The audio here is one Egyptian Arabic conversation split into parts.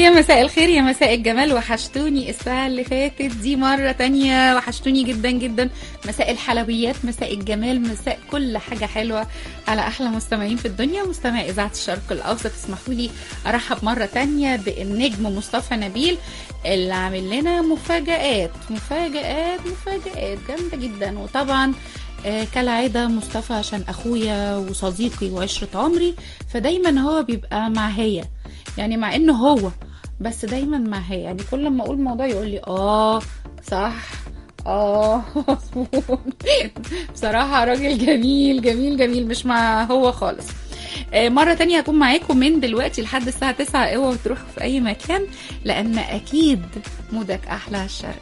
يا مساء الخير يا مساء الجمال وحشتوني الساعة اللي فاتت دي مرة تانية وحشتوني جدا جدا مساء الحلويات مساء الجمال مساء كل حاجة حلوة على أحلى مستمعين في الدنيا مستمع إذاعة الشرق الأوسط اسمحوا لي أرحب مرة تانية بالنجم مصطفى نبيل اللي عامل لنا مفاجآت مفاجآت مفاجآت جامدة جدا وطبعا آه، كالعادة مصطفى عشان أخويا وصديقي وعشرة عمري فدايما هو بيبقى مع هي يعني مع إنه هو بس دايما مع هي يعني كل ما أقول موضوع يقول لي آه صح اه مظبوط بصراحة راجل جميل جميل جميل مش مع هو خالص آه، مرة تانية هكون معاكم من دلوقتي لحد الساعة 9 اوعوا تروحوا في أي مكان لأن أكيد مودك أحلى على الشرق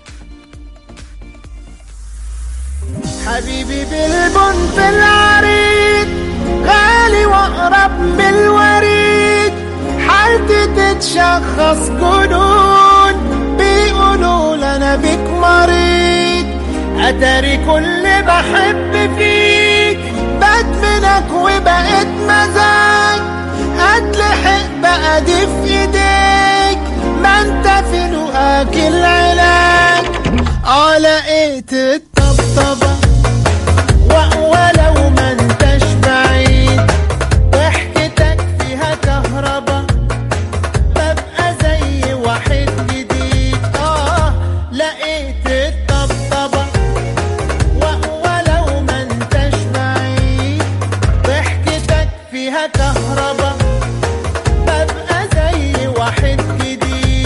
حبيبي بالبنت العريض غالي واقرب من الوريد حالتي تتشخص جنون بيقولوا انا بيك مريض اتاري كل بحب فيك بات منك وبقيت مزاج اتلحق بقى دي في ايديك ما انت في لقاك العلاج اه لقيت الطبطبة و- ولو ما انتش بعيد ضحكتك فيها كهربا ببقى زي واحد جديد اه لقيت الطبطبة و- ولو ما انتش بعيد ضحكتك فيها كهربا ببقى زي واحد جديد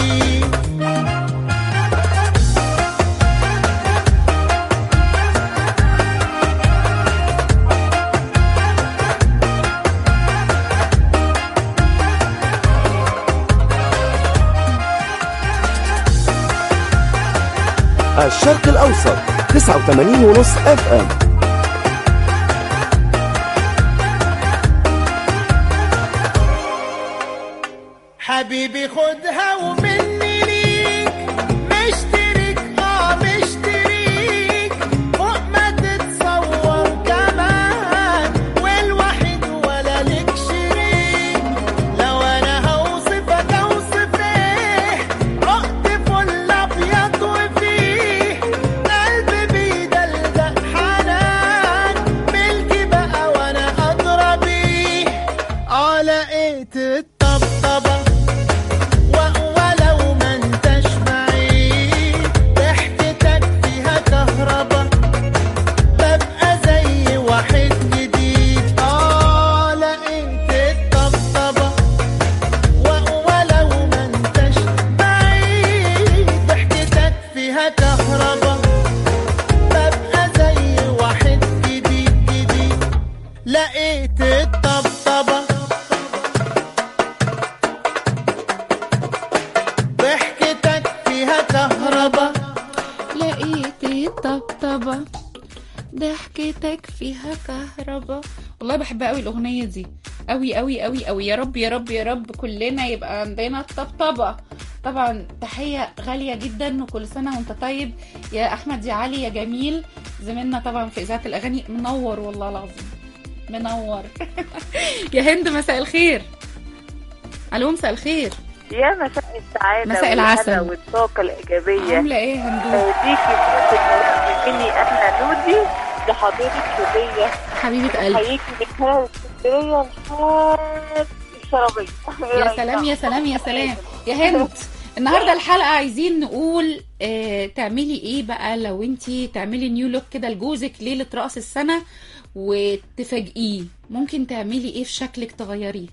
الشرق الأوسط 89 ونص اف ام حبيبي خدها ومني ليك مشترك اه مشتريك فوق ما تتصور كمان والوحيد ولا لك شريك لو انا هوصفك اوصف ايه عقد فل ابيض وفيه قلبي بيدلدق حنان ملكي بقى وانا ادرى بيه اه لقيت الطبطبة و- ولو ما انتش بعيد ضحكتك فيها كهربا ببقى زي واحد جديد اه لقيت الطبطبة و- ولو ما انتش بعيد ضحكتك فيها كهربا ببقى زي واحد جديد جديد لقيت الطبطبة ضحكتك فيها كهربا لقيت الطبطبة ضحكتك فيها كهربا والله بحبها قوي الأغنية دي قوي قوي قوي قوي يا رب يا رب يا رب كلنا يبقى عندنا الطبطبة طبعا تحية غالية جدا وكل سنة وانت طيب يا أحمد يا علي يا جميل زميلنا طبعا في إذاعة الأغاني منور والله العظيم منور يا هند مساء الخير ألو مساء يا الخير مساء السعادة مساء العسل. والهنا والطاقة الإيجابية عاملة إيه يا هندو أهديكي بنت مني أنا نودي لحضرتك هدية حبيبة قلبي حييكي من هنا اسكندرية لحد الشرابية يا سلام يا سلام يا سلام يا هند النهارده الحلقه عايزين نقول آه تعملي ايه بقى لو انتي تعملي نيو لوك كده لجوزك ليله راس السنه وتفاجئيه ممكن تعملي ايه في شكلك تغيريه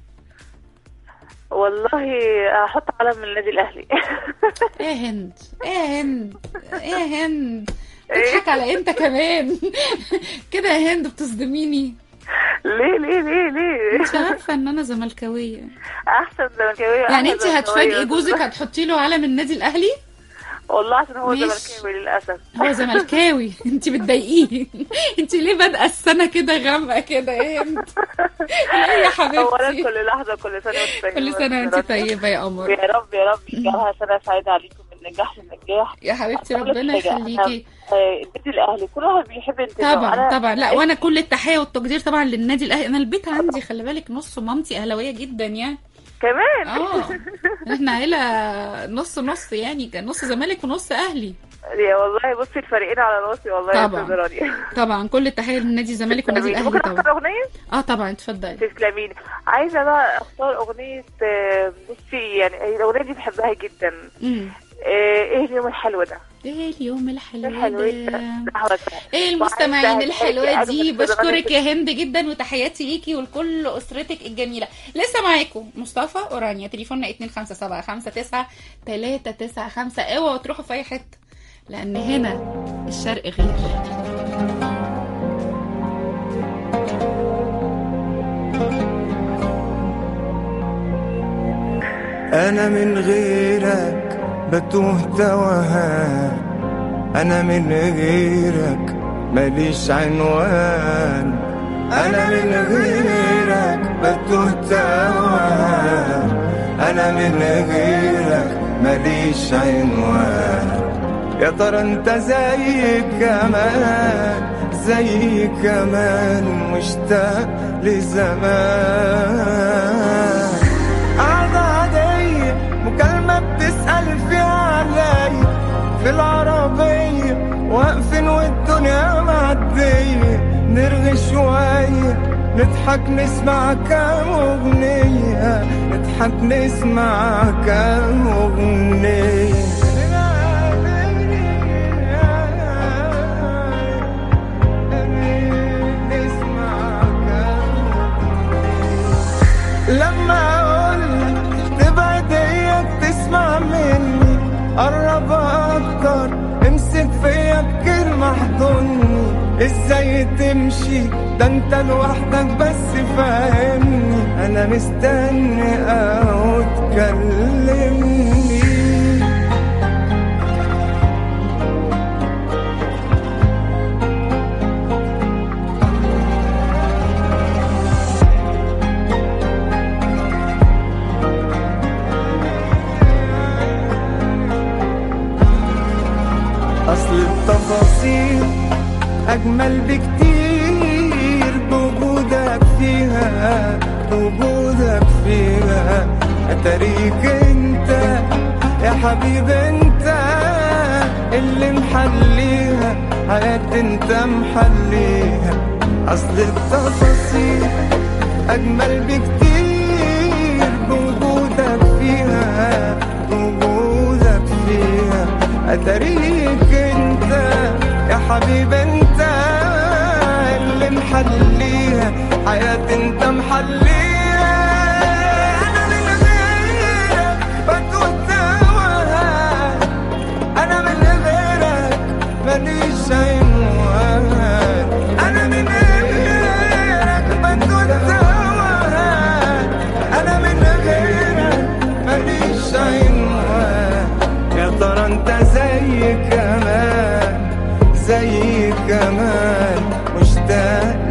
والله هحط علم من النادي الأهلي ايه يا هند ايه يا هند ايه يا هند تضحك على انت كمان كده يا هند بتصدميني ليه ليه ليه ليه انت عارفه ان انا زملكاويه أحسن زملكاوية يعني أحسن انت هتفاجئي زملكاوية. جوزك هتحطي له علم النادي الاهلي والله عشان هو ماشي. زملكاوي للأسف هو زملكاوي انت بتضايقيه انت ليه بادئه السنه كده غامقه كده يا هند ليه يا أولا حبيبتي كل لحظة كل سنة وانت طيبة كل سنه وانت طيبه يا قمر ويا رب يا رب يجعلها سنة سعيدة عليكم من نجاح لنجاح يا حبيبتي أقول لك ربنا حاجة، يخليكي آه، النادي الاهلي كل واحد بيحب انتمائه طبعا أنا طبعا لا بحس- وانا كل التحيه والتقدير طبعا للنادي الاهلي انا البيت عندي خلي بالك نص مامتي اهلاويه جدا يعني كمان اه احنا عيله نص نص يعني كان نص زمالك ونص اهلي يا والله بصي الفريقين على راسي والله يا طبعا. استاذ رانيا طبعا كل التحيه للنادي الزمالك والنادي الاهلي ممكن طبعا اختار اغنيه اه طبعا اتفضلي تسلمين عايزه بقى اختار اغنيه آه، بصي يعني هي الاغنيه دي بحبها جدا امم آه، ايه اليوم الحلو ده ايه اليوم الحلو الحلو ده ده أحمد فهمي. ايه المستمعين وعايزة الحلوه أهديكي دي أجمل بشكرك أغنية يا هند جدا وتحياتي ليكي ولكل اسرتك الجميله لسه معاكم مصطفى اورانيا تليفوننا 257 395 اوعوا تروحوا في اي حته لان هنا الشرق غير أنا من غيرك بتوه توهان أنا من غيرك ماليش عنوان أنا من غيرك بتوه توهان أنا من غيرك ماليش عنوان يا ترى انت زي كمان زي كمان مشتاق لزمان قعدة عادية مكالمة بتسأل فيها عليا في العربية واقفين والدنيا معدية نرغي شوية نضحك نسمع كام أغنية نضحك نسمع كام أغنية نسمع كام لما اقولك تبعد اياك تسمع مني قرب اكتر امسك فيا بكلمة احضني ازاي تمشي ده انت لوحدك بس فاهمني انا مستني او تكلمني أصل التفاصيل أجمل بكتير بوجودك فيها بوجودك فيها أتاريك أنت يا حبيب أنت اللي محليها حياتي أنت محليها أصل التفاصيل أجمل بكتير بوجودك فيها بوجودك فيها أتاريك أنت يا حبيب أنت اللي محليها حياتي أنت محليها أنا من غيرك بتوه توهان أنا من غيرك ماليش عنوان أنا من غيرك بتوه توهان أنا من غيرك ماليش عنوان يا ترى أنت زي كمان زي كمان مشتاق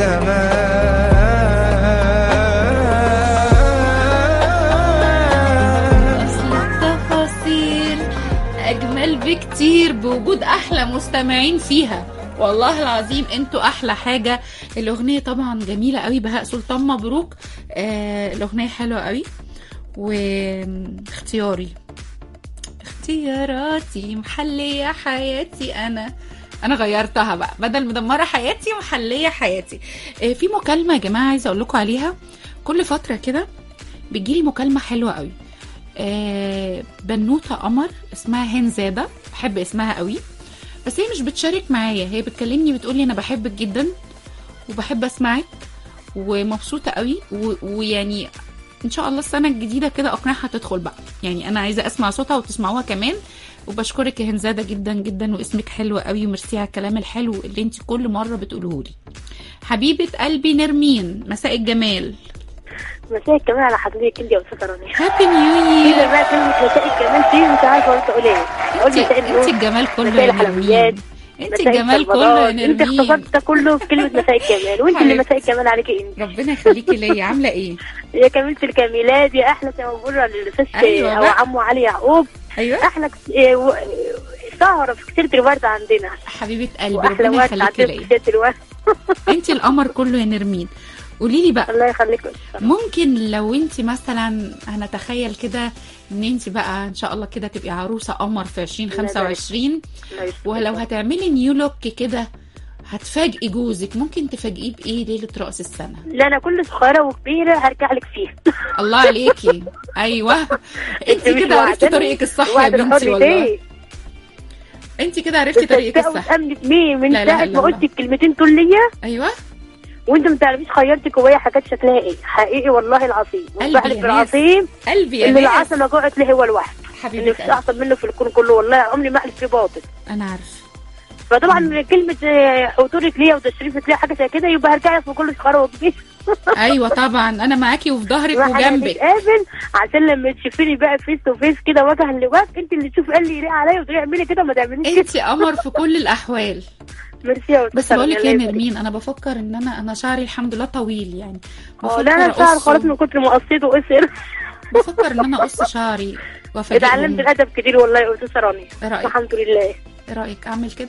لزمان اصل التفاصيل اجمل بكتير بوجود احلى مستمعين فيها والله العظيم انتوا احلى حاجه الاغنيه طبعا جميله قوي بهاء سلطان مبروك آه الاغنيه حلوه قوي واختياري اختياراتي محليه حياتي انا انا غيرتها بقى بدل مدمره حياتي محليه حياتي آه في مكالمه يا جماعه عايزه اقول لكم عليها كل فتره كده بتجيلي مكالمه حلوه قوي آه، بنوته قمر اسمها هنزاده بحب اسمها قوي بس هي مش بتشارك معايا هي بتكلمني بتقولي انا بحبك جدا وبحب اسمعك ومبسوطه قوي و- ويعني ان شاء الله السنه الجديده كده اقنعها تدخل بقى يعني انا عايزه اسمع صوتها وتسمعوها كمان وبشكرك يا هنزاده جدا جدا واسمك حلو قوي وميرسي على الكلام الحلو اللي انت كل مره بتقوله لي حبيبه قلبي نرمين مساء الجمال مساء الجمال على حضرتك انت يا استاذه رانيا هابي نيو كده يير بقى كلمه مساء الجمال دي مش عارفه اقول تقول ايه اقول انت مساء انت النور الجمال كله مساء يا الحلويات نرمين انت مساء الجمال كله يا الشربات. انت نرمين اختصرت ده كله في كلمه مساء الجمال وانت اللي حبيبتي. مساء الجمال عليكي انت ربنا يخليكي ليا عامله ايه يا كميلة الكميلات يا احلى سمبورة للاستاذ أيوة او بقى. عمو علي يعقوب ايوه احلى كس- إيه، و- سهره في كتير الورد عندنا حبيبه قلبي واحلى ربنا ورد يخليكي عندنا ليا في كتير الورد انت القمر كله يا نرمين قولي لي بقى الله يخليك ممكن لو انت مثلا هنتخيل كده ان انت بقى ان شاء الله كده تبقي عروسه قمر في 2025 ولو هتعملي نيو لوك كده هتفاجئي جوزك ممكن تفاجئيه بايه ليله راس السنه لا انا كل صغيره وكبيره هرجع لك فيها الله عليكي ايوه انت مش كده عرفتي وعدني؟ طريقك الصح يا وعد بنتي الحر والله ليه؟ انت كده عرفتي طريقك بتصدقوا الصح وتأمني بمين من لا إله ساعه إلا ما الله. قلت الكلمتين دول ليا ايوه وانت ما تعرفيش خيرتك جوايا حاجات شكلها ايه حقيقي والله العظيم قلبي يا وبحلف ناس. بالعظيم قلبي يا ان ناس العسل جوعت ليه هو الواحد حبيبه اللي مفيش قلبي احسن منه في الكون كله والله عمري ما احلف في باطل انا عارفه فطبعا كلمه آه، حضورك ليا وتشريفك ليا حاجه زي كده يبقى هرجع لك في كل صغيره وكبيره ايوه طبعا انا معاكي وفي ظهرك واحنا وجنبك هنتقابل عشان لما تشوفيني بقى فيس تو فيس كده وجها لوجه انت اللي تشوفي قال لي ليه عليا وتقولي اعملي كده ما تعمليش كده انت قمر في كل الاحوال ميرسي يا بس أستاذة بقول لك رانيا، يا الله يبارك. نرمين انا بفكر ان انا انا شعري الحمد لله طويل يعني اه لا انا بفكر شعر أقصه- خلاص من كتر ما قصيته قصر بفكر ان انا اقص شعري وافاجئهم اتعلمت الادب كتير والله يا استاذه رانيا ايه رايك الحمد لله ايه رايك اعمل كده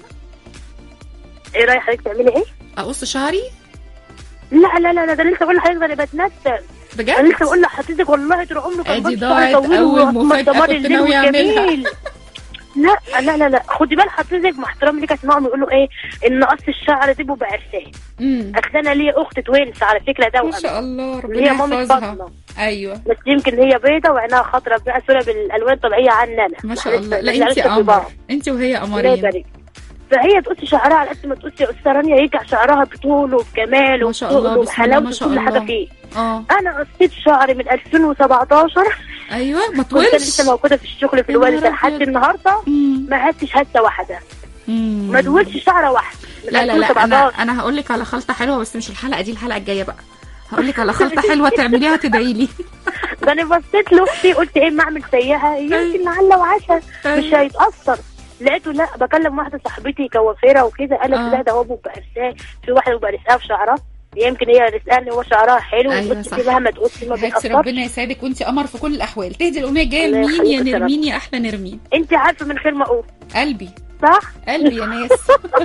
ايه رايك حضرتك تعملي ايه؟ اقص شعري لا لا لا لا ده لسه بقول لحضرتك ده انا بتنسى انا بجد لسه بقول لحضرتك والله طول عمري كان ادي بص ضاعت شعري طويل أول وأحمر مفاجأة دمار كنت الليل ناوية أعملها. والجميل. لا لا لا لا خدي بال حضرتك مع احترامي ليك اسمعهم يقولوا ايه ان قص الشعر ده بيبقى عرسان امم اصل انا ليا اخت توينس على فكره ده ما شاء الله اللي هي ربنا مامة يحفظها فاطمه ايوه بس يمكن هي بيضه وعينها خضراء بقى صوره بالالوان طبيعيه عننا ما شاء الله لا معلش- انت معلش في قمر بعض. انت وهي الله قمرين يبارك فهي تقص شعرها على قد ما تقص يا استاذه رانيا يرجع شعرها بطوله وبجماله ما شاء الله، وبتقله بسم الله ما وبحلاوته شاء وكل حاجه الله. فيه اه انا قصيت شعري من 2017 ايوه ما كنت أنا طولش لسه موجوده في الشغل في يا نهار الوالده لحد أبيض. النهارده مم. ما هاتش هسه واحده مم. ما دولش شعره واحده من لا لا لا انا 2017 انا هقول لك على خلطه حلوه بس مش الحلقه دي الحلقه الجايه بقى هقول لك على خلطه حلوه تعمليها تدعي لي ده انا بصيت لاختي قلت ايه ما اعمل زيها يمكن لعل وعسى مش هيتاثر لقيته لا بكلم واحده صاحبتي كوافيره وكده قالت آه. لا ده هو بيبقى رساه في واحده بيبقى رساه في شعرها يمكن هي رسالة هو شعرها حلو أيوة وقلت صح. كده مهما تقصي ما هاتي بيتأثرش ربنا يسعدك وانت قمر في كل الاحوال تهدي الاغنيه الجايه الله لمين يخليك يا يا رب. نرمين يا احلى نرمين انت عارفه من غير ما اقول قلبي صح قلبي يا ناس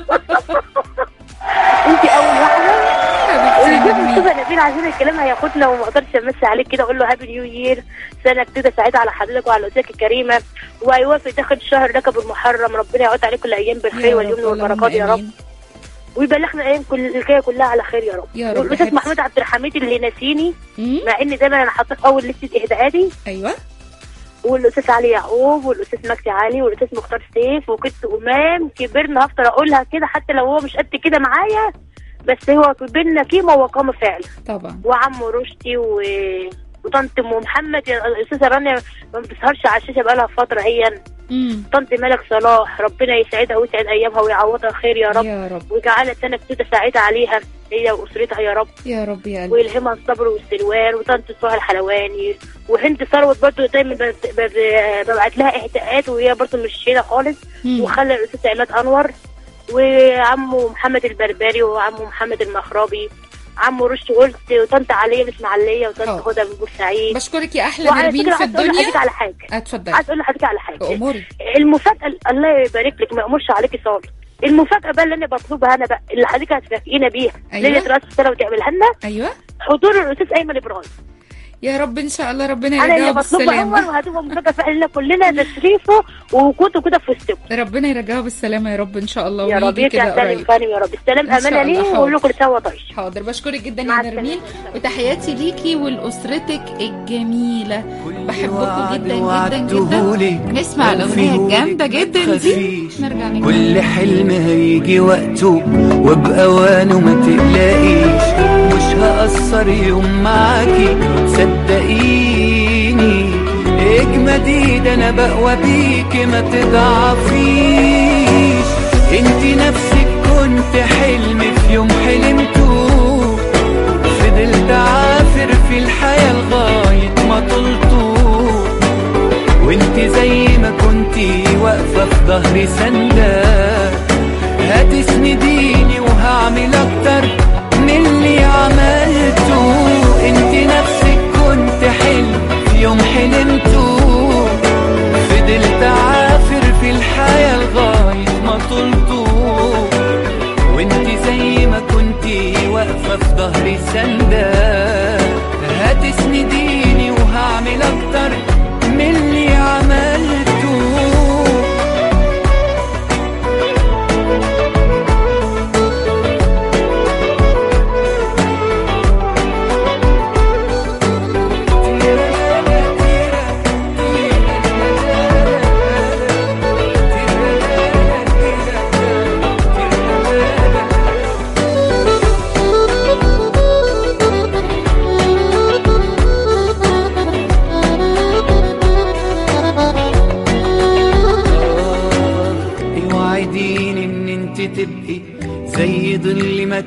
انت اول واحده حبيبتي يا ونجيب نرمين مصطفى نبيل عشان الكلام هياخدنا وما اقدرش امسي عليك كده اقول له هابي نيو يير سنه جديده سعيده على حضرتك وعلى اسرتك الكريمه وهيوافق داخل الشهر ركب المحرم ربنا يعود عليكم الايام بالخير يا واليمن رب، اللهم والبركات يا رب آمين. ويبلغنا الايام كل الجايه كلها على خير يا رب يا رب والاستاذ حبيبتي. محمود عبد الحميد اللي ناسيني مم؟ مع ان دايما انا حاطاه في اول لسته اهداءاتي ايوه والاستاذ علي يعقوب والاستاذ مجدي علي والاستاذ مختار سيف وكنت امام كبرنا هفضل اقولها كده حتى لو هو مش قد كده معايا بس هو كبرنا قيمه وقامه فعلا طبعا وعمه رشدي و... وطنط ام محمد يا الاستاذه رانيا ما بتسهرش على الشاشه بقالها فتره هي مم. طنط ملك صلاح ربنا يسعدها ويسعد ايامها ويعوضها خير يا رب يا رب ويجعلها سنه جديده سعيده عليها هي واسرتها يا رب يا رب يا قلبي ويلهمها الصبر والسلوان وطنط سهى الحلواني وهند ثروت برضه دايما ب- ب- ببعت لها اهداءات وهي برضه مش هنا خالص مم. وخلى الاستاذ عماد انور وعمه محمد البربري وعمه محمد المخربي عمه رشدي قلت وطنط عليا من اسماعيليه وطنط اه. هدى من بورسعيد بشكرك يا احلى وعلى نرمين فكره في عايز اقول لحضرتك الدنيا على حاجه اتفضلي عايز اقول لحضرتك على حاجه اموري المفاجاه الله يبارك لك ما يامرش عليكي صالح المفاجاه بقى اللي انا بطلبها انا بقى اللي حضرتك هتفاجئينا بيها أيوة. ليله راس السنه وتعملها لنا ايوه حضور الاستاذ ايمن ابراهيم يا رب ان شاء الله ربنا انا اللي يرجعه بطلبه اول بالسلامه وهتبقى مفاجاه فعلا لنا كلنا تشريفه ووجوده كده في وسطكم ربنا يرجعه بالسلامه يا رب ان شاء الله يا رب ويجي يرجع كده سالم قريب فاني يا رب السلام إن شاء امانه ليه الله، واقول حاضر. لكم سوا طيش حاضر بشكرك جدا مع يا نرمين السلامة. وتحياتي ليكي ولاسرتك الجميله بحبكم وعد جدا جدا وعدتهولك جدا نسمع الاغنيه الجامده جدا دي خفيش. نرجع نكمل كل حلم هيجي وقته وبأوانه ما تقلقيش مش هقصر يوم معاكي صدقيني اجمدي ده انا بقوى بيكي ما تضعفيش انتي نفسك كنت حلم في يوم حلمته فضلت عافر في الحياة لغاية ما طلته وانت زي ما كنتي واقفة في ظهري سندة هتسنديني وهعمل اكتر من اللي عملته انت نفسك كنت حلم في يوم حلمته فضلت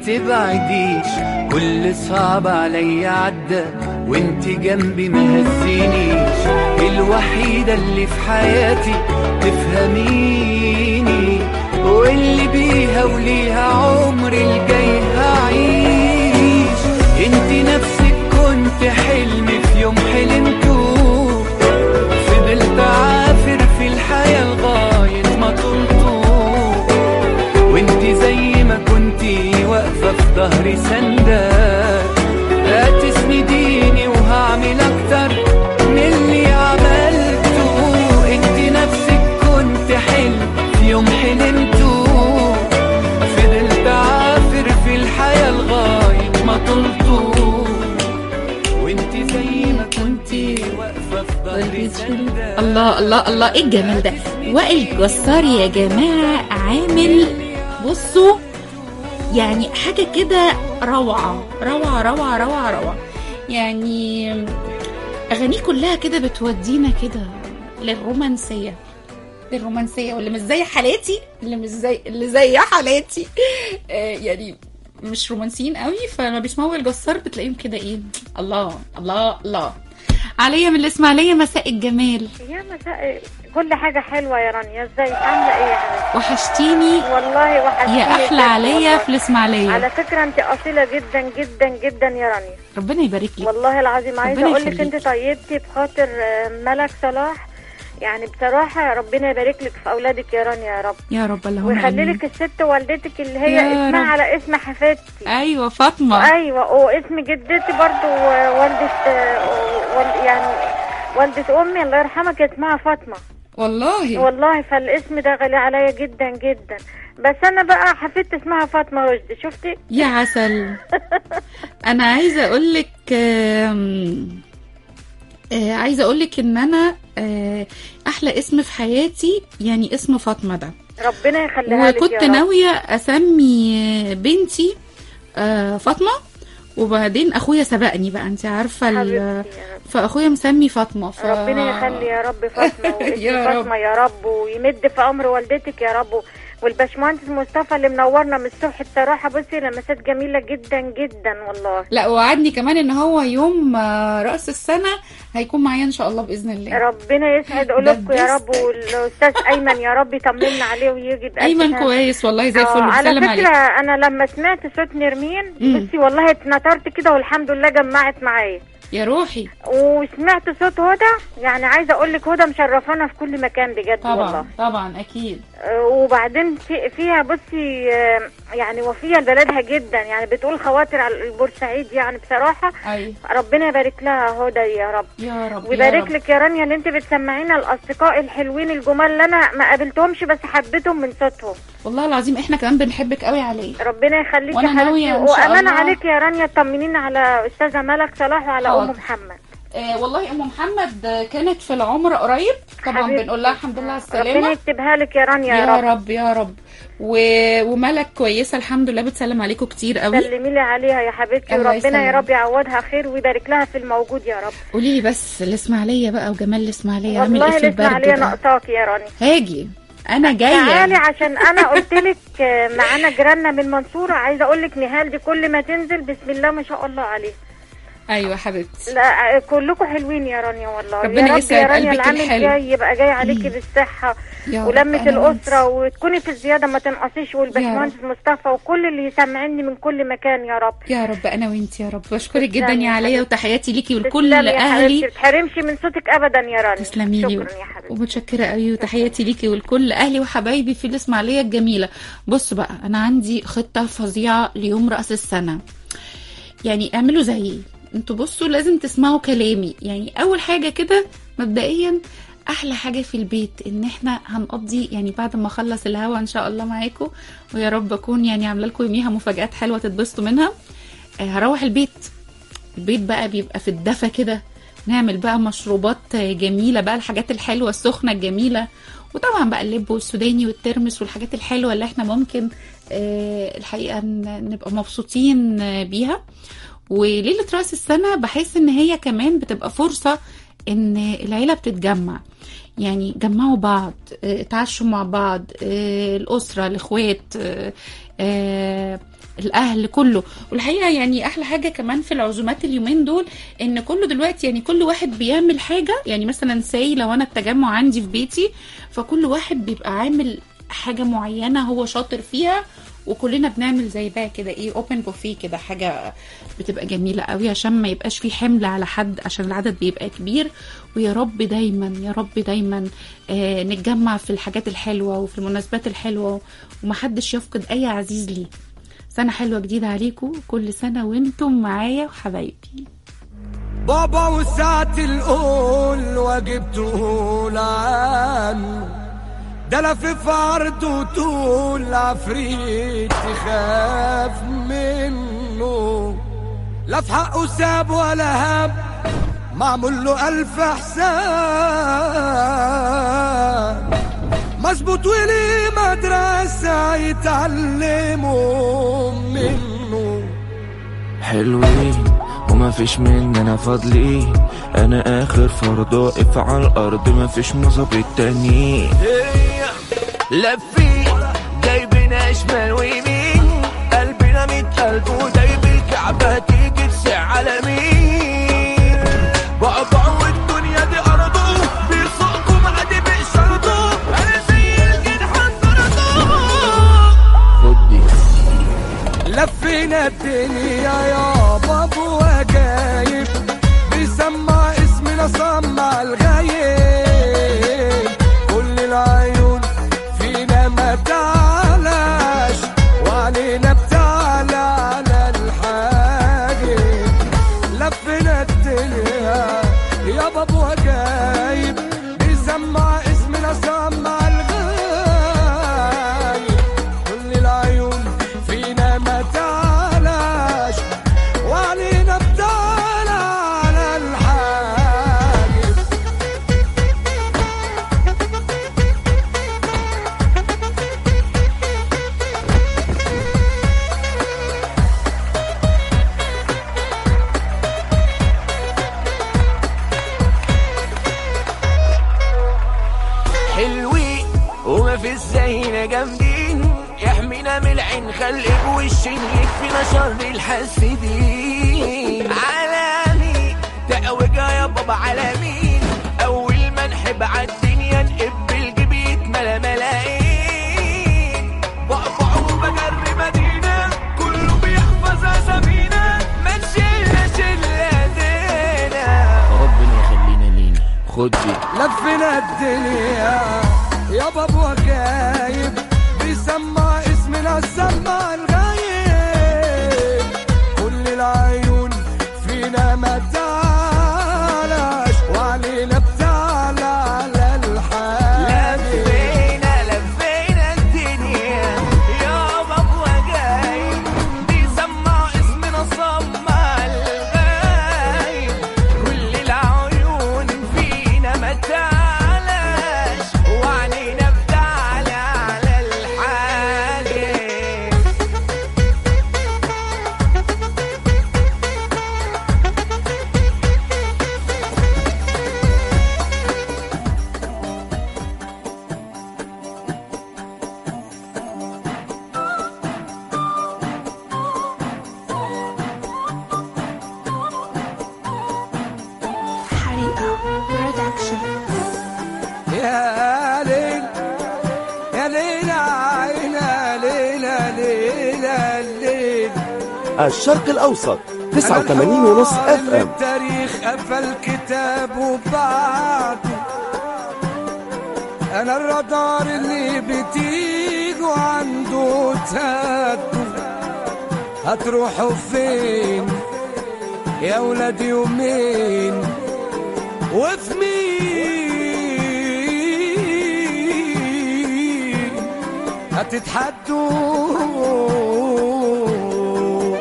تبعديش كل صعب عليا عدى وانت جنبي ما هزينيش الوحيدة اللي في حياتي تفهميني واللي بيها وليها عمري الجاي هعيش انت نفسك كنت حلمي في يوم حلمته فضلت عافر في الحياة لغاية ما طلته وانت زي ما كنتي واقفة في ظهري سندة هتسنديني وهعمل اكتر من اللي عملته انت نفسك كنت حلم في يوم حلمته فضلت عافر في الحياة لغاية ما طلته وانت زي ما كنتي واقفة في ظهري سندة الله الله الله ايه الجمال ده وائل جسار يا جماعة عامل بصوا يعني حاجة كده روعة روعة روعة روعة روعة يعني أغانيه كلها كده بتودينا كده للرومانسية للرومانسية واللي مش زي حالاتي اللي مش زي اللي زي حالاتي آه يعني مش رومانسيين قوي فلما بيسمعوا الجسار بتلاقيهم كده ايه الله الله الله عليا من الاسماعيليه مساء الجمال يا مساء كل حاجة حلوة يا رانيا ازيك عاملة ايه يا حبيبتي؟ وحشتيني والله وحشتيني يا احلى بجد عليا والله. في الاسماعيليه على فكرة انت اصيلة جدا جدا جدا يا رانيا ربنا يبارك لك والله العظيم عايزة ربنا اقول لك يخليك. انت طيبتي بخاطر آه، ملك صلاح يعني بصراحة ربنا يبارك لك في اولادك يا رانيا يا رب يا رب اللهم ويخلي آمين. لك الست والدتك اللي هي يا اسمها رب. على اسم حفيدتي ايوه فاطمه ايوه واسم جدتي برضو آه، والدة آه، وال- يعني والدة امي الله يرحمها كانت اسمها فاطمة والله والله فالاسم ده غالي عليا جدا جدا بس انا بقى حفيدتي اسمها فاطمه رشدي شفتي يا عسل انا عايزه اقول لك عايزه اقول لك ان انا آه، احلى اسم في حياتي يعني اسم فاطمه ده ربنا يخليها لك وكنت يا رب. ناويه اسمي بنتي آه، فاطمه وبعدين اخويا سبقني بقى انت عارفه ال- حبيبتي يا رب. فاخويا مسمي فاطمه ف... ربنا يخلي يا رب فاطمه واسم يا رب. فاطمه يا رب ويمد في عمر والدتك يا رب والباشمهندس مصطفى اللي منورنا من الصبح بصراحه بصي لمسات جميله جدا جدا والله لا وعدني كمان ان هو يوم آه، راس السنه هيكون معايا ان شاء الله باذن الله ربنا يسعد قلوبكم يا رب والاستاذ ايمن يا رب يطمنا عليه ويجي بألف ايمن سلامة. كويس والله زي آه، الفل على بسلم فكرة عليك أنا لما سمعت صوت نرمين مم. بصي والله اتنطرت كده والحمد لله جمعت معايا يا روحي وسمعت صوت هدى يعني عايزة أقول لك هدى مشرفانا في كل مكان بجد والله طبعا طبعا اكيد آه، وبعدين في فيها بصي آه، يعني وفية لبلدها جدا يعني بتقول خواطر على البورسعيد يعني بصراحة ايوه ربنا يبارك لها هدى يا رب يا رب يا ويبارك رب. لك يا رانيا اللي انت بتسمعينا الاصدقاء الحلوين الجمال اللي انا ما قابلتهمش بس حبيتهم من صوتهم والله العظيم احنا كمان بنحبك قوي عليه ربنا يخليك وأنا يا ناوية حبيبتي إن شاء وامانه الله. عليك يا رانيا طمنينا على استاذه ملك صلاح وعلى حاضر. ام محمد آه والله ام محمد آه، كانت في العمره قريب طبعا حبيبتي. بنقول لها الحمد لله على ربنا السلامه يكتبها لك يا رانيا يا, يا رب رب يا رب و... وملك كويسه الحمد لله بتسلم عليكم كتير قوي سلمي لي عليها يا حبيبتي الله وربنا يا يسلمك. رب يعوضها خير ويبارك لها في الموجود يا رب قولي لي بس الاسماعيليه بقى وجمال الاسماعيليه عامل والله ايه في لسه البرد عليا ده ناقصاكي يا رانيا هاجي انا تعالي جايه عشان انا قلت لك معانا جيراننا من المنصوره عايزه اقول لك نهال دي كل ما تنزل بسم الله ما شاء الله عليها ايوه حبيبتي لا كلكم حلوين يا رانيا والله ربنا يا رب يسعد يا رانيا قلبك العام الحلو. الجاي يبقى جاي عليكي بالصحه يا رب ولمة أنا وأنت. الأسرة وتكوني في الزيادة ما تنقصيش والباشمهندس مصطفى وكل اللي يسمعني من كل مكان يا رب يا رب انا وانت يا رب بشكرك جدا تسلمي يا يا عليا حبيبتي. وتحياتي ليكي ولكل تسلمي يا حبيبتي اهلي ما تحرمش من صوتك أبدا يا رانيا تسلمي لي شكرا يا حبيبتي ومتشكره قوي وتحياتي ليكي ولكل اهلي وحبايبي في الاسماعيليه الجميله بص بقى انا عندي خطه فظيعه ليوم راس السنه يعني اعملوا زيي انتوا بصوا لازم تسمعوا كلامي يعني اول حاجه كده مبدئيا احلى حاجه في البيت ان احنا هنقضي يعني بعد ما اخلص الهوا ان شاء الله معاكم ويا رب اكون يعني عامله لكم يوميها مفاجات حلوه تتبسطوا منها آه، هروح البيت البيت بقى بيبقى في الدفا كده نعمل بقى مشروبات جميلة بقى الحاجات الحلوة السخنة الجميلة وطبعا بقى اللب والسوداني والترمس والحاجات الحلوة اللي احنا ممكن آه، الحقيقة ن- نبقى مبسوطين آه، بيها وليلة رأس السنة بحس ان هي كمان بتبقى فرصة ان العيلة بتتجمع يعني جمعوا بعض آه، اتعشوا مع بعض آه، الأسرة الإخوات آه، آه، الاهل كله والحقيقه يعني احلى حاجه كمان في العزومات اليومين دول ان كله دلوقتي يعني كل واحد بيعمل حاجه يعني مثلا ساي لو انا التجمع عندي في بيتي فكل واحد بيبقى عامل حاجه معينه هو شاطر فيها وكلنا بنعمل زي بقى كده ايه اوبن بوفيه كده حاجه بتبقى جميله قوي عشان ما يبقاش في حمل على حد عشان العدد بيبقى كبير ويا رب دايما يا رب دايما آه نتجمع في الحاجات الحلوه وفي المناسبات الحلوه ومحدش يفقد اي عزيز ليه سنه حلوه جديده عليكم كل سنه وانتم معايا وحبايبي بابا وساعة القول واجب تقول عنه ده لفيف عرض وطول عفريت تخاف منه لا في حقه ساب ولا هاب معمول له ألف حساب مظبوط وليه مدرسة يتعلموا منه حلوين وما فيش مننا فاضلين انا اخر فرد واقف على الارض ما فيش مظابيط تانيين لفين جايبنا شمال ويمين قلبنا ميت قلب ودايب الكعبة تيجي تسع على مين بابا والدنيا دي ارضه بيسوقكم عادي بشرطه انا زي الجنحان برضه خد دي لفينا الدنيا يا بابا وجايب بيسمع اسمنا سمع الغايب كل العيون فينا ما تعلاش وعلينا بتعلى على الحاجب لفينا الدنيا يا بابا وجايب بيسمع اسمنا سمع الغايب كل العيون فينا ما تعلاش وعلينا بتعلى على الحاجب حلوين وما في زينا جامدين يحمينا من العين خلق وشين يكفينا شر الحاسدين عالمي تقوجة يا بابا عالمين اول ما نحب عالدنيا نقب بالجيب يتملى ملايين بقبع وبجري مدينة كله بيحفظ اسامينا ما نشيلنا شلاتنا ربنا يخلينا لينا خد دي لفينا الدنيا يا بابا جايب بيسمع اسمنا سمع الغايب كل العيون فينا ما تعلاش وعلينا بتعلى على الحاجب لفينا لفينا الدنيا يا بابا جاي بيسمع اسمنا صمع الغايب كل العيون فينا ما تعلاش وعنينا بتعلى على الحاجب يا ليل يا ليل عينا ليلة ليلة ليل الشرق الأوسط 89 ونص اف ام التاريخ قفل كتابه بعده انا الرادار اللي بتيجوا عنده تهدوا هتروحوا فين يا ولاد يومين وفي مين هتتحدوا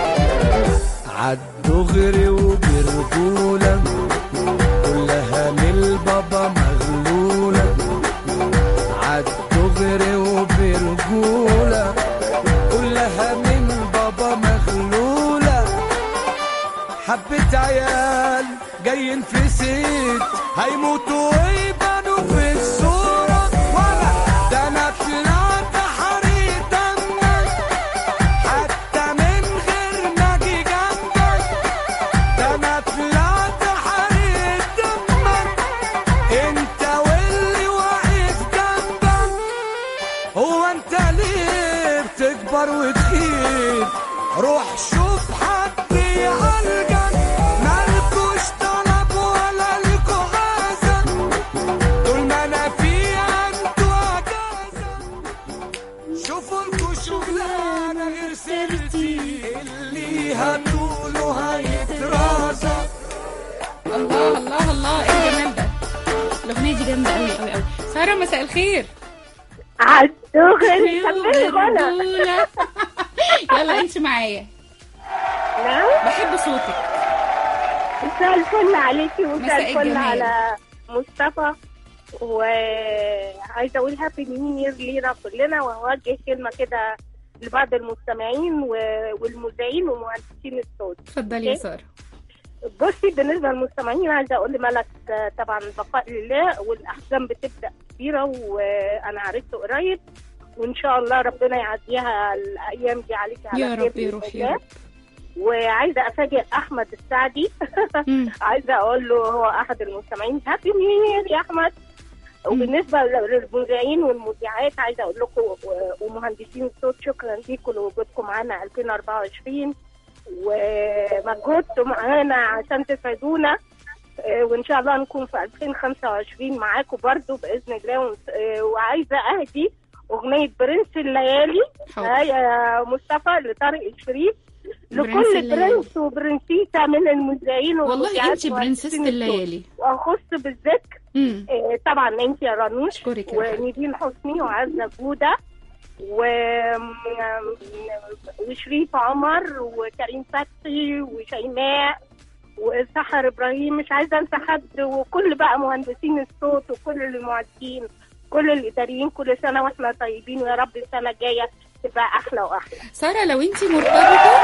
عالدغري وبرجولة كلها من البابا مغلولة عالدغري وبرجولة كلها من بابا مغلولة حبة عيال جايين في سيت هيموتوا ويبانوا في الصورة ولا ده انا طلعت حريق دمك حتى جامده قوي قوي قوي ساره مساء الخير عالدغري كملي غنى بردولة. يلا انت معايا نعم بحب صوتك مساء الفل عليكي مساء ومساء الفل الجمال. على مصطفى وعايزه اقول هابي نيو يير لينا كلنا واوجه كلمه كده لبعض المستمعين و- والمذيعين ومهندسين الصوت اتفضلي يا إيه؟ ساره بصي بالنسبه للمستمعين عايزه اقول لملك آه، طبعا البقاء لله والاحزان بتبدا كبيره وانا عرفت قريب وان شاء الله ربنا يعديها الايام دي عليكي على يا خير رب يا بإذن روح يا الله. رب وعايزه افاجئ احمد السعدي مم. عايزه اقول له هو احد المستمعين هابي نيو يير يا احمد وبالنسبه للمذيعين والمذيعات عايزه اقول لكم و- ومهندسين الصوت شكرا ليكم لوجودكم معانا 2024 ومجهودكم معانا عشان تسعدونا آه، وان شاء الله نكون في 2025 معاكم برضو باذن الله ونس- آه، وعايزه اهدي اغنيه برنس الليالي حاضر. آه، يا مصطفى لطارق الشريف برنس لكل الليالي. برنس وبرنسيسه من المذيعين والله والمذيعات انت برنسيسة ومهندسين الصوت. الليالي واخص بالذكر مم. آه، طبعا انت يا رنوش اشكرك يا حبيبتي. ونيفين حسني وعزه جوده و وشريف عمر وكريم فتحي وشيماء وسحر ابراهيم مش عايزه انسى حد وكل بقى مهندسين الصوت وكل المعدين كل الاداريين كل سنه واحنا طيبين ويا رب السنه الجايه تبقى احلى واحلى ساره لو انت مرتبطه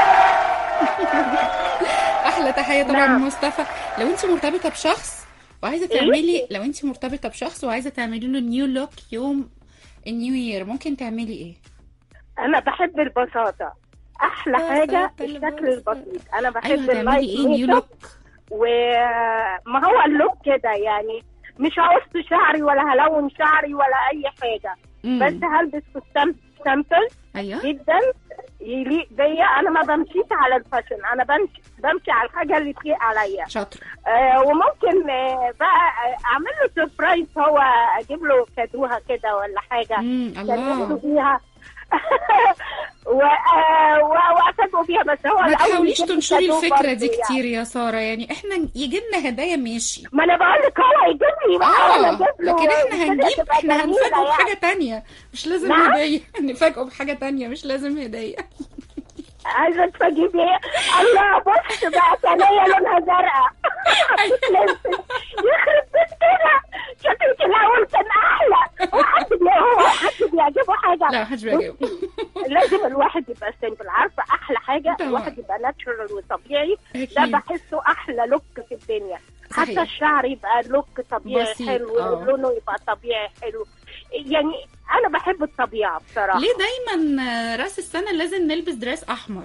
احلى تحيه طبعا نعم. مصطفى لو انت مرتبطه بشخص وعايزه إيه؟ تعملي لو انت مرتبطه بشخص وعايزه تعملي له نيو لوك يوم النيو يير ممكن تعملي ايه انا بحب البساطه احلى حاجه بساطة الشكل البساطة. البسيط انا بحب ايوه هتعملي اللايت ايه نيو ميك اب لوك وما هو اللوك كده يعني مش هقص شعري ولا هلون شعري ولا اي حاجه مم. بس هلبس فستان سامبل ايوه جدا يليق بيا انا ما بمشيش على الفاشن انا بمشي بمشي على الحاجه اللي تليق عليا شاطره آه وممكن آه بقى آه، اعمل له سربرايز هو اجيب له كادوها كده ولا حاجه مم. كادوه الله بيها و- آه، و- وافاجئه بيها بس هو ما الأول تحاوليش يجيب لي تنشري كادو الفكره برضه دي يعني. كتير يا ساره يعني احنا يجي لنا هدايا ماشي ما انا بقول لك هو يجيب لي بقى انا اه اجيب له لكن احنا الدنيا هنجيب تبقى احنا جميلة هنفاجئه يعني. بحاجه تانية مش لازم نعم. هديه نفاجئه بحاجه تانية مش لازم هديه عايزه تفاجئني ايه الله بص بقى ثانيه لونها زرقاء يخرب بيت كده شكلك الاول كان احلى وحد بي- هو حد بيعجبه حاجه لا محدش بيعجبه لازم الواحد يبقى سيمبل عارفه احلى حاجه طبعا. الواحد يبقى ناتشرال وطبيعي ده اكيد بحسه احلى لوك في الدنيا صحيح. حتى الشعر يبقى لوك طبيعي بسيط، حلو آه. لونه يبقى طبيعي حلو يعني انا بحب الطبيعه بصراحه ليه دايما آه، راس السنه لازم نلبس دريس احمر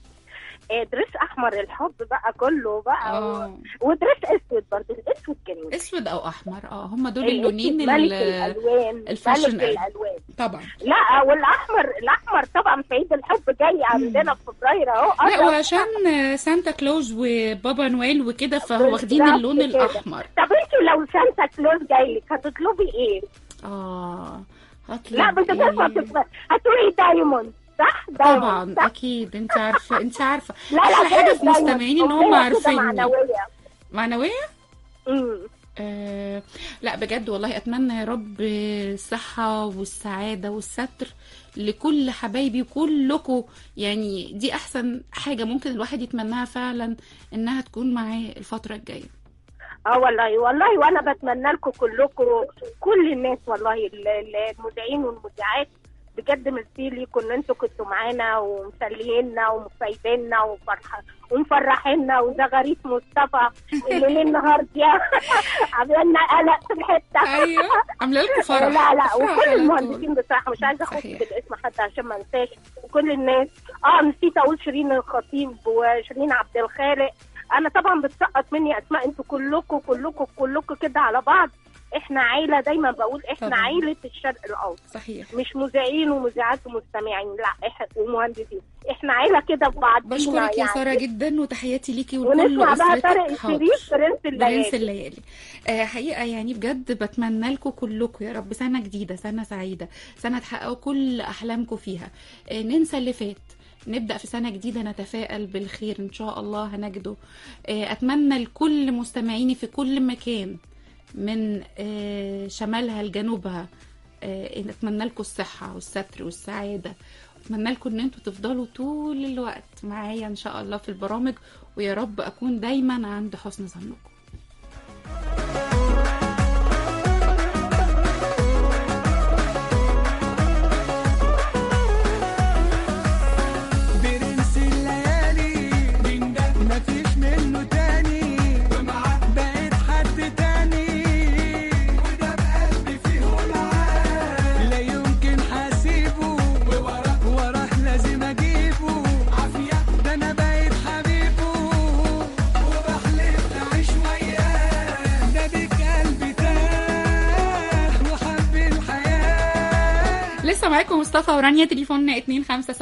آه، دريس احمر الحب بقى كله بقى اه ودريس اسود برضه الاسود جميل اسود او احمر اه هم دول الأسود اللونين ملك ال- الالوان الفاشن ملك قوي. الالوان طبعا لا والاحمر الاحمر طبعا في عيد الحب جاي عندنا في فبراير اهو لا قرب. وعشان آه، سانتا كلوز وبابا نويل وكده فواخدين بالظبط اللون كده. الاحمر طب انت لو سانتا كلوز جاي لك هتطلبي ايه؟ اه هطلب لا بس إيه؟ بس هتقولي دايموند صح؟ دايموند طبعا صح؟ اكيد انت عارفه انت عارفه لا لا احلى حاجه غير في مستمعيني ان هم أغنية كده عارفيني معنوية معنويه امم آه لا بجد والله اتمنى يا رب الصحه والسعاده والستر لكل حبايبي وكلكم يعني دي احسن حاجه ممكن الواحد يتمناها فعلا انها تكون معاه الفتره الجايه اه والله والله وانا بتمنى لكم كلكم كل الناس والله ال- ال- المذيعين والمذيعات بجد ميرسي ليكم ان انتوا كنتوا معانا ومسلينا ومفايدينا وفرح ومفرحينا وزغاريت مصطفى اللي ليل نهار دي عملنا قلق في الحته ايوه عامله لكم فرح لا لا فرح وكل على طول. المهندسين بصراحه مش عايزه اخد صحيح. بالاسم حتى عشان ما انساش وكل الناس اه نسيت اقول شيرين الخطيب وشيرين عبد الخالق انا طبعا بتسقط مني اسماء انتوا كلكم كلكم كلكم كده على بعض احنا عيله دايما بقول احنا طبعاً. عيله الشرق الاوسط صحيح مش مذيعين ومذيعات ومستمعين لا احنا ومهندسين احنا عيله كده في بعضينا بشكرك يا ساره يعني جدا وتحياتي ليكي ولكل ونسمع بقى اسرتك طارق حاضر. الشريف برنس برنس الليالي الليالي آه حقيقة يعني بجد بتمنى لكم كلكم يا رب سنة جديدة سنة سعيدة سنة تحققوا كل أحلامكم فيها آه ننسى اللي فات نبدأ في سنة جديدة نتفائل بالخير إن شاء الله هنجده آه أتمنى لكل مستمعيني في كل مكان من آه، شمالها لجنوبها آه، اتمنى لكم الصحه والستر والسعاده اتمنى لكم ان انتوا تفضلوا طول الوقت معايا ان شاء الله في البرامج ويا رب اكون دايما عند حسن ظنكم برنس الليالي من ده مفيش منه تاني ومعاه بقيت حد تاني وده بقلبي فيه ولعان لا يمكن حاسيبه ووراه وراه لازم اجيبه عافية ده انا بقيت حبيبه وبحلف اعيش وياه ده بك قلبي تاه وحب الحياة لسه معاكم مصطفى ورانيا تليفوننا 257599395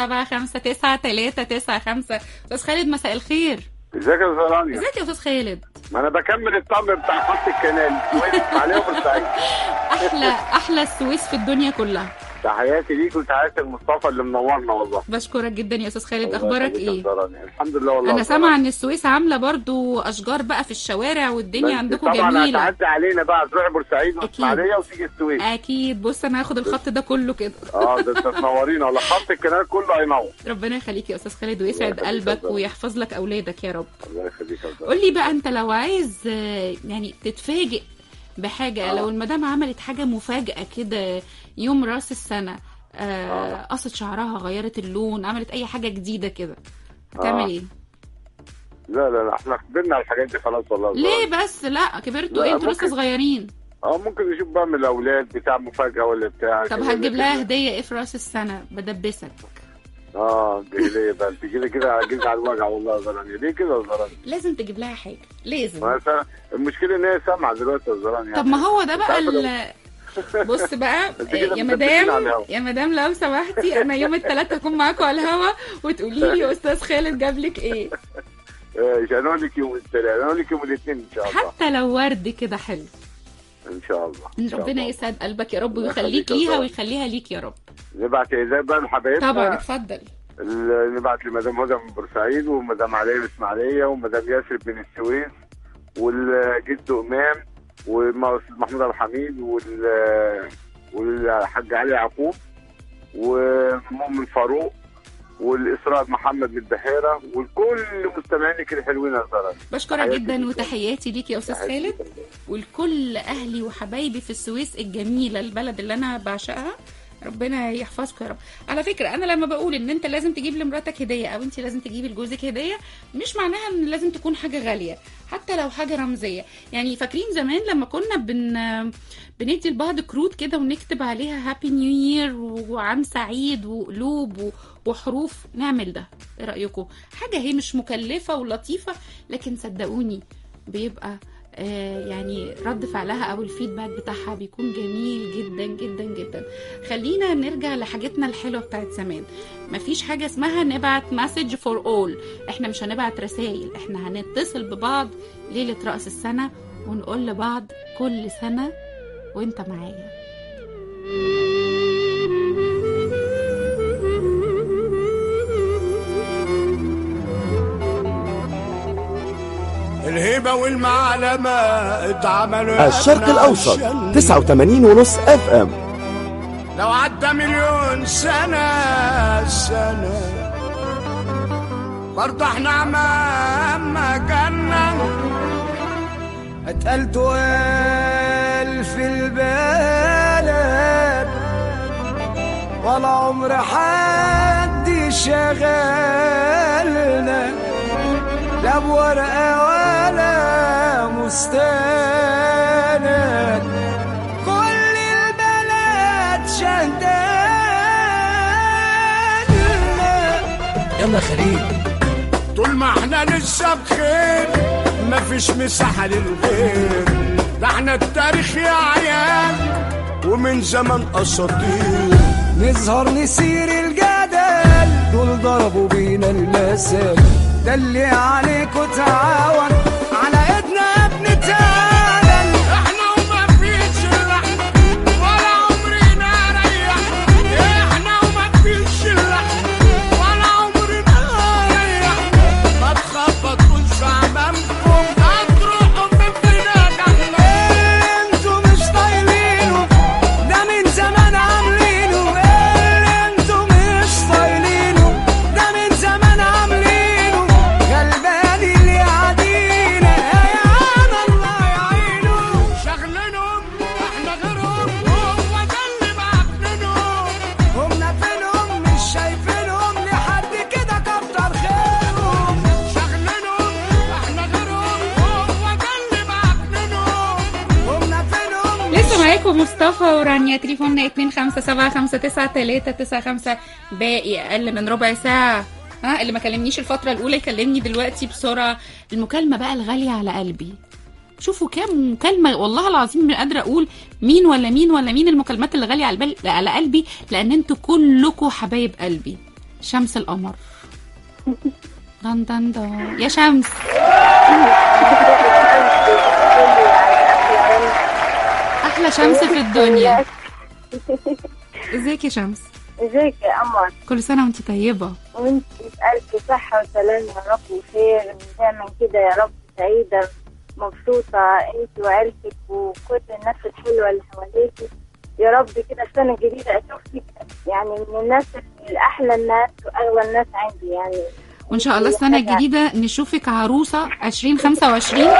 استاذ خالد مساء الخير ازيك يا استاذ رانيا ازيك يا استاذ خالد ما انا بكمل الطقم بتاع خط الكنال كويس عليه وبورسعيد احلى احلى السويس في الدنيا كلها تحياتي ليك وتحياتي لمصطفى اللي منورنا والله بشكرك جدا يا استاذ خالد الله اخبارك يخليك يا ايه أستاذ رانيا. الحمد لله والله انا سامعه ان السويس عامله برضو اشجار بقى في الشوارع والدنيا بس عندكم طبعا جميله هتعدي علينا بقى تروح بورسعيد والاسماعيليه وتيجي السويس اكيد بص انا هاخد الخط ده كله كده اه ده انت تنورينا والله خط الكنال كله هينور ربنا يخليك يا استاذ خالد ويسعد الله يخليك يا قلبك أستاذ. ويحفظ لك اولادك يا رب الله يخليك يا أستاذ. قول لي بقى انت لو عايز آه، يعني تتفاجئ بحاجه آه. لو المدام عملت حاجه مفاجاه كده يوم راس السنه آه، قصت شعرها غيرت اللون عملت اي حاجه جديده كده هتعمل آه. ايه لا لا لا احنا كبرنا على الحاجات دي خلاص والله ليه بس لا كبرتوا لا، ايه انتوا لسه ممكن. صغيرين اه ممكن نشوف بقى من الاولاد بتاع مفاجاه ولا بتاع طب كده. هتجيب لها هديه ايه في راس السنه بدبسك اه دي ليه بقى انت كده كده عجزت على الوجع والله يا زرانيا ليه كده يا زرانيا لازم تجيب لها حاجه لازم ما أنا- المشكله ان هي سامعه دلوقتي يا زرانيا طب ما هو ده بقى عارفة ال... بص بقى أنت كده يا بتدبسين مدام على الهوا. يا مدام لو سمحتي انا يوم الثلاث هكون معاكم على الهوا وتقولي لي استاذ خالد جاب لك ايه آه، مش هنقول لك يوم الثلاث هنقول لك يوم الاثنين ان شاء الله حتى لو ورد كده حلو ان شاء الله إن شاء ربنا الله. يسعد قلبك يا رب الله ويخليك يخليك يا ليها زهرة. ويخليها ليك يا رب نبعت ازاي بقى لحبايبنا طبعا اتفضل ال- نبعت لمدام هدى من بورسعيد ومدام علي من الاسماعيليه ومدام ياسر من السويس والجد امام والاستاذ محمود عبد الحميد وال والحاج علي يعقوب ومؤمن فاروق والاسراء محمد من البحيره والكل مستمعينك الحلوين يا زهره بشكرك تحياتي جدا ليك. وتحياتي ليك يا استاذ خالد ولكل اهلي وحبايبي في السويس الجميله البلد اللي انا بعشقها ربنا يحفظكم يا رب على فكره انا لما بقول ان انت لازم تجيب لمراتك هديه او انت لازم تجيبي لجوزك هديه مش معناها ان لازم تكون حاجه غاليه حتى لو حاجه رمزيه يعني فاكرين زمان لما كنا بن بندي لبعض كروت كده ونكتب عليها هابي نيو يير وعام سعيد وقلوب و- وحروف نعمل ده ايه رايكم حاجه هي مش مكلفه ولطيفه لكن صدقوني بيبقى آه، يعني رد فعلها او الفيدباك بتاعها بيكون جميل جدا جدا جدا خلينا نرجع لحاجتنا الحلوه بتاعت زمان مفيش حاجه اسمها نبعت مسج فور اول احنا مش هنبعت رسائل احنا هنتصل ببعض ليله راس السنه ونقول لبعض كل سنه وانت معايا الهبة والمعلمة اتعملوا الشرق إحنا الأوسط عشان 89 ونص اف ام لو عدى مليون سنة سنة برضه احنا عمام جنة اتقلت وقال في البلد ولا عمر حد شغلنا لا بورقة ولا مستند كل البلد شهدانا يلا خليل طول ما احنا لسه بخير مفيش مساحة للغير ده احنا التاريخ يا عيال ومن زمن اساطير نظهر نسير الجدل دول ضربوا بينا المثل ده اللي عليك وتعاون على ايدنا بنتعلن احنا وما فيش اللحن ولا عمرنا ريح احنا وما فيش اللحن ولا عمرنا ريح ما تخبطوش في عمامكم هتروحوا من فينا جهنم لسه معاكم مصطفى ورانيا تليفوننا 25759395 باقي اقل من ربع ساعه ها اللي ما كلمنيش الفتره الاولى يكلمني دلوقتي بسرعه المكالمه بقى الغاليه على قلبي شوفوا كام مكالمه والله العظيم مش قادره اقول مين ولا مين ولا مين المكالمات اللي غاليه على البال على قلبي لان انتوا كلكم حبايب قلبي شمس القمر دن دن دن يا شمس احلى شمس في الدنيا ازيك يا شمس ازيك يا قمر كل سنه وانت طيبه وانت بألف صحة وسلام يا رب وخير ودايما كده يا رب سعيدة مبسوطة انت وعيلتك وكل الناس الحلوة اللي حواليكي يا رب كده السنة الجديدة اشوفك يعني من الناس الأحلى الناس وأغلى الناس عندي يعني وان شاء الله السنه الجديده نشوفك عروسه 2025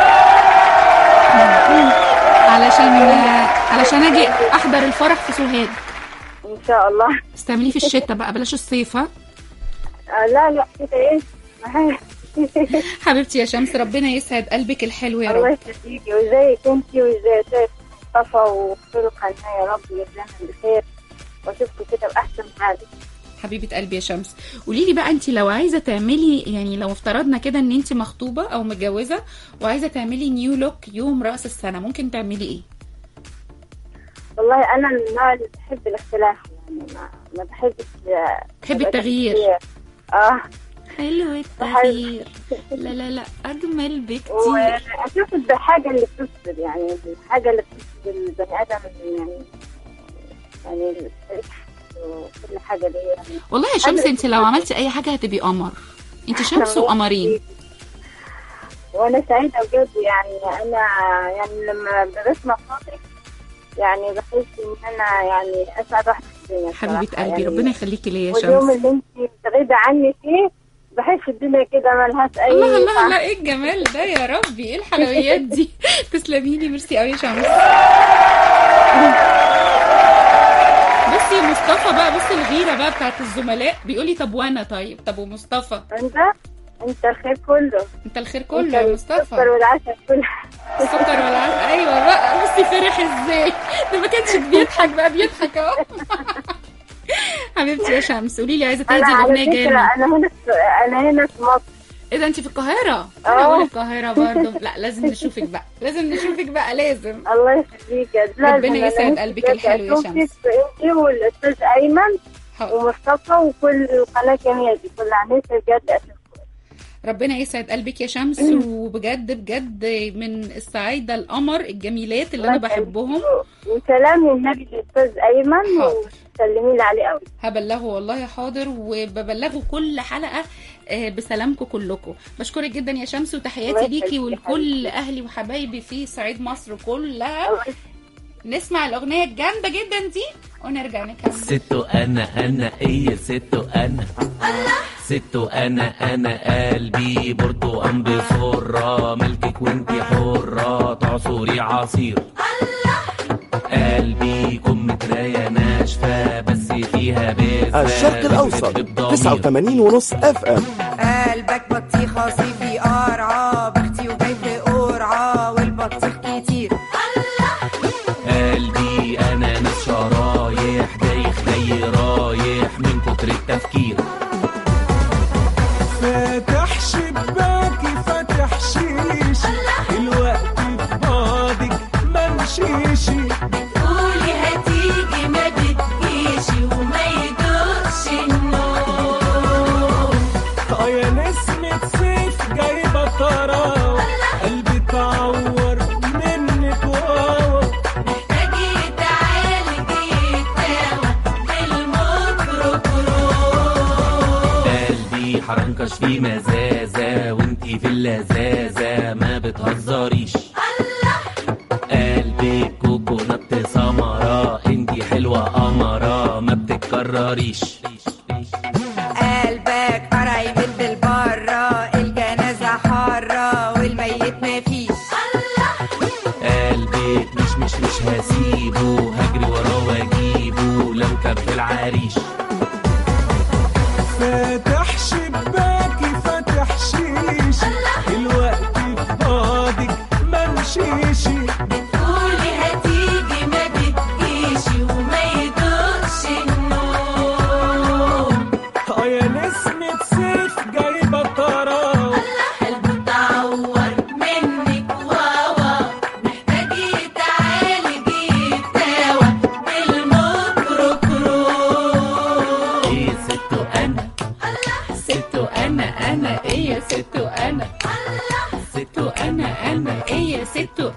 علشان علشان اجي احضر الفرح في سوهاج ان شاء الله استعمليه في الشتاء بقى بلاش الصيف ها آه لا لا كده ايه معايا. حبيبتي يا شمس ربنا يسعد قلبك الحلو يا الله رب يخليكي وازيك انت وازاي شايف مصطفى وخير القناة يا رب يجزانا بخير واشوفكم كده بأحسن حال حبيبه قلبي يا شمس قولي لي بقى انت لو عايزه تعملي يعني لو افترضنا كده ان انت مخطوبه او متجوزه وعايزه تعملي نيو لوك يوم راس السنه ممكن تعملي ايه والله انا من النوع اللي بحب الاختلاف يعني ما, ما بحبش آه، تحبي أبقى التغيير. تغيير. اه حلو التغيير لا لا لا اجمل بكتير واشوف الحاجه اللي بتفسد يعني الحاجه اللي بتفسد البني ادم يعني يعني الفكر وكل حاجه دي يعني والله يا شمس انت لو عملتي اي حاجه هتبقي قمر انت شمس وقمرين وانا سعيده بجد يعني انا يعني لما بسمع صوتك يعني بحس ان انا يعني اسعد واحده في الدنيا حبيبه بصراحة. قلبي يعني ربنا يخليكي ليا يا واليوم شمس اللي انت بعيده عني فيه بحس الدنيا كده ملهاش اي الله الله طعم. الله ايه الجمال ده يا ربي ايه الحلويات دي تسلمي لي ميرسي قوي يا شمس بصي مصطفى بقى بصي الغيره بقى بتاعت الزملاء بيقول لي طب وانا طيب طب ومصطفى انت انت الخير كله انت الخير كله يا السكر مصطفى والعسل كله السكر والعسل ايوه بقى بصي فرح ازاي ده ما كانش بيضحك بقى بيضحك اهو حبيبتي يا شمس قولي لي عايزه انا تهدي على الاغنيه فكره جايه انا هنا في انا هنا في مصر ايه ده انت في القاهره انا اه. اقول القاهره برضه لا لازم نشوفك بقى لازم نشوفك بقى لازم الله يخليك لازم ربنا أنا يسعد نفسي قلبك بجد الحلو يا أشوفك شمس. انت والاستاذ ايمن حاضر. ومصطفى وكل القناه الجميله دي كلها نفسي بجد اشوفكم ربنا يسعد قلبك يا شمس وبجد بجد من السعاده القمر الجميلات اللي انا الله يخليك. بحبهم وسلام للنبي الاستاذ ايمن حاضر. وسلمي لي عليه قوي هبلغه والله حاضر وببلغه كل حلقه آه، بسلامكم كلكم بشكرك جدا يا شمس الله وتحياتي يخليك ليكي يا ولكل حبيبتي. اهلي وحبايبي في صعيد مصر كلها الله يخليك. نسمع الاغنيه الجامده جدا دي ونرجع نكمل ستو انا انا ايه ستو انا ستو انا انا قلبي برتقان بصرة ملكك وانتي حرة تعصري عصير قلبي كم متراية ناشفة بس فيها بذرة الشرق الأوسط بتدب 89 ونص اف ام قلبك بطيخة صيفي قرعة بختي وجاي في قرعة والبطيخ كتير قلبي انا ناس شرايح دايخ جاي رايح من كتر التفكير فاتح شباكي فاتح شيش الوقت فاضك ما مشيشي قولي هتيجي ما بتجيش وما يدوقش النوم اه يا نسمة صيف جايبة طراوة قلبي تعور منك واوا محتاج يتعالج يتداوى بالميكروبروم قلبي حرنكش في مزازة وانتي في اللذاذة ما بتهزريش قلبي كوكونات سمرة انتي حلوة قمرة ما بتتكرريش قلبك فرع يبل برا الجنازة حارة والميت مفيش قلبي مش مش مش هسيبه هجري وراه واجيبه لو كان في العريش فاتح شباكي فاتح شيش الوقت فاضك ما مشيشي قولي هتيجي ما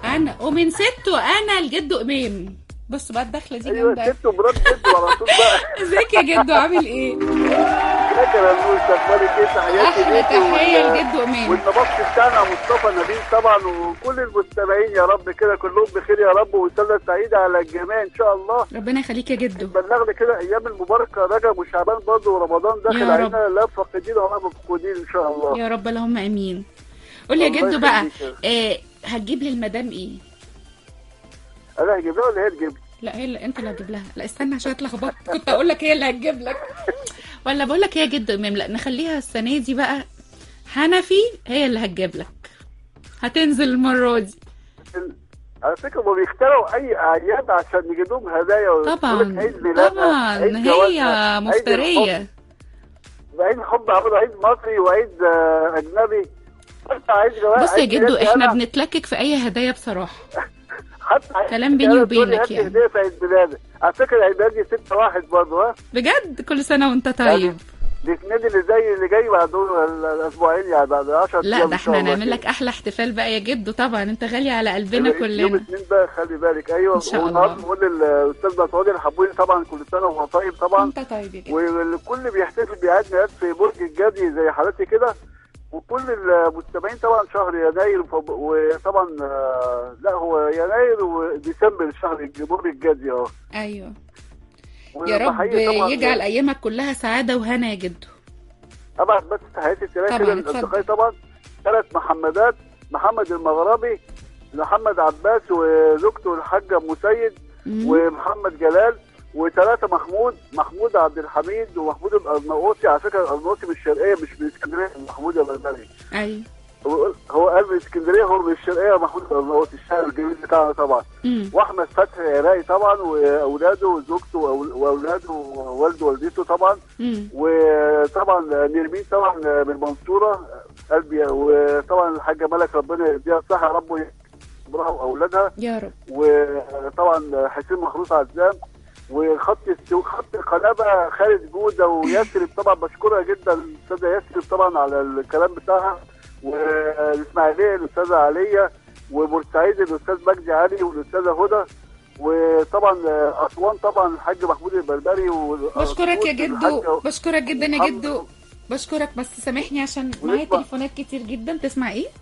انا ومن ست وانا لجد امام بص بقى الدخله دي ايوه جامده ست ومرات جد على طول بقى ازيك يا جدو عامل ايه؟ فاكر يا نور اخبارك ايه تحياتي احلى ليكي تحيه وال- لجد امام والنبط بتاعنا مصطفى نبيل طبعا وكل المستمعين يا رب كده كلهم بخير يا رب وسنه سعيده على الجميع ان شاء الله ربنا يخليك يا جدو بلغنا كده ايام المباركه رجب وشعبان برضه ورمضان داخل يا رب. علينا لا فاقدين ولا مفقودين ان شاء الله يا رب اللهم امين قول لي يا الله جدو بقى يخليك آه هتجيب لي المدام ايه؟ انا هجيب لها ولا هي تجيب لا هي اللي انت اللي هتجيب لها لا استنى عشان اتلخبطت كنت اقول لك هي اللي هتجيب لك ولا بقول لك هي جد امام لا نخليها السنه دي بقى حنفي هي اللي هتجيب لك هتنزل المره دي على فكره هم بيخترعوا اي اعياد عشان يجيب لهم هدايا ويقول طبعا لك عيد ميلادها، طبعا عيد هي جوازها، عيد مفتريه الحب. عيد حب عملوا عيد مصري وعيد آه، اجنبي حتى عيد جواز بص يا عيد جدو ميلادي احنا أنا، بنتلكك في اي هدايا بصراحه حتى عيد كلام بيني ميلادي وبينك هات لي يعني. هديه في عيد ميلادي على فكره عيد ميلادي 6 واحد برضه ها بجد كل سنه وانت طيب الاثنين اللي زي اللي جاي بعد دول الاسبوعين يعني بعد 10 لا ايام ده إن شاء احنا الله نعمل كده. لك احلى احتفال بقى يا جدو طبعا انت غالي على قلبنا يوم كلنا الاثنين بقى خلي بالك ايوه إن شاء والنهارده الله. بقول للاستاذ مسعود الحبوني طبعا كل سنه وهو طيب طبعا انت طيب يا جدو والكل بيحتفل بعيد ميلاد في برج الجدي زي حالتي كده وكل المستمعين طبعا شهر يناير فب- وطبعا آه، لا هو يناير وديسمبر شهر برج الجدي اه ايوه يا رب وبحيي طبعاً يجعل ايامك كلها سعاده وهنا يا جدو ابعت بس تحياتي الثلاثه طبعاً، كده اتفضل. لاصدقائي طبعا ثلاث محمدات محمد المغربي محمد عباس وزوجته الحاجه ام سيد مم. ومحمد جلال وثلاثه محمود محمود عبد الحميد ومحمود الارناؤوطي على فكره الارناؤوطي من الشرقيه مش من اسكندريه محمود البربري ايوه هو هو قال من اسكندريه هو من الشرقيه محمود الارناؤوطي الشاعر الجميل بتاعنا طبعا مم. واحمد فتحي عراقي طبعا واولاده وزوجته وأول- واولاده ووالده ووالدته طبعا مم. وطبعا نرمين طبعا من المنصوره قلبي وطبعا الحاجه ملك ربنا يديها الصحه يا رب ويكبرها واولادها يا رب وطبعا حسين محروس عزام وخط السو... خط القناه بقى خالد جوده وياسر طبعا بشكرها جدا الاستاذه ياسر طبعا على الكلام بتاعها والاسماعيليه الاستاذه عليا وبورسعيد الاستاذ مجدي علي والاستاذه هدى وطبعا اسوان طبعا الحاج محمود البربري بشكرك يا جدو والحاج- بشكرك جدا يا محمد- جدو بشكرك بس سامحني عشان معايا ونسمع. تليفونات كتير جدا تسمع ايه